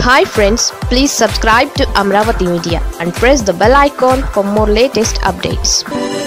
hi friends please subscribe to Amaravati media and press the bell icon for more latest updates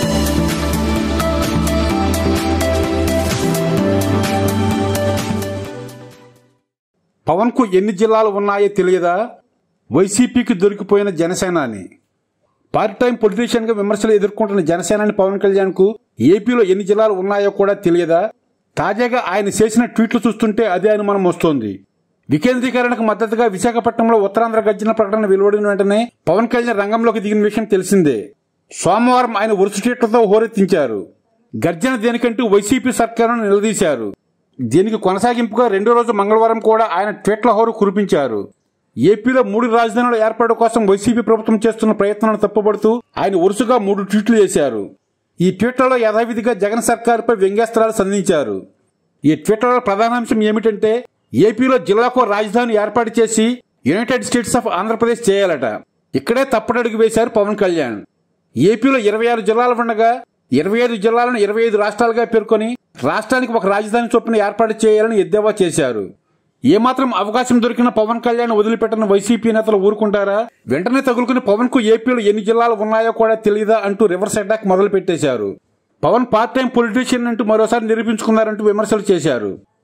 Pawan కు ఎన్ని జిల్లాలు ఉన్నాయో తెలియదా వైసీపీకి దొరికిపోయిన జనసేనాని పార్ట్ టైం పొలిటీషియన్ గా విమర్శలు ఎదుర్కొంటున్న జనసేనాని పవన్ కళ్యాణ్ కు ఏపీలో ఎన్ని జిల్లాలు ఉన్నాయో కూడా తెలియదా తాజాగా ఆయన చేసిన ట్వీట్లు చూస్తుంటే అదే అనుమానం వస్తోంది వికేంద్రీకరణకు మద్దతుగా విశాఖపట్నంలో ఉత్తరాంధ్ర గర్జన ప్రకటన వెలువడిన వెంటనే పవన్ కళ్యాణ్ రంగంలోకి దిగిన విషయం తెలిసిందే సోమవారం ఆయన వరుస ట్వీట్లతో హోరెత్తించారు గర్జన దేనికంటూ వైసీపీ సర్కారును నిలదీశారు దీనికి కొనసాగింపుగా రెండో రోజు మంగళవారం కూడా ఆయన ట్వీట్ల హోరు కురిపించారు ఏపీలో మూడు రాజధానుల ఏర్పాటు కోసం వైసీపీ ప్రభుత్వం చేస్తున్న ప్రయత్నాలను తప్పుపడుతూ ఆయన వరుసగా మూడు ట్వీట్లు చేశారు ఈ ట్వీట్లలో యథావిధిగా జగన్ సర్కారుపై వ్యంగ్యాస్త్రాలు సంధించారు ఈ ట్వీట్లలో ప్రధానాంశం ఏమిటంటే ఏపీలో జిల్లాకు రాజధాని ఏర్పాటు చేసి యునైటెడ్ స్టేట్స్ ఆఫ్ ఆంధ్రప్రదేశ్ చేయాలట ఇక్కడే తప్పటడుగు వేశారు పవన్ కళ్యాణ్ ఏపీలో ఇరవై ఆరు జిల్లాలు ఉండగా ఇరవై ఐదు జిల్లాలను ఇరవై ఐదు రాష్ట్రాలుగా పేర్కొని రాష్ట్రానికి ఒక రాజధాని చొప్పున ఏర్పాటు చేయాలని ఎద్దేవా చేశారు ఏమాత్రం అవకాశం దొరికిన పవన్ కళ్యాణ్ వదిలిపెట్టిన వైసీపీ నేతలు ఊరుకుంటారా వెంటనే తగులుకుని పవన్ కు ఏపీలో ఎన్ని జిల్లాలు ఉన్నాయో కూడా తెలియదా అంటూ రివర్స్ అటాక్ మొదలు పెట్టేశారు పవన్ పార్ట్ టైం పొలిటీషియన్ అంటూ మరోసారి నిరూపించుకున్నారంటూ విమర్శలు చేశారు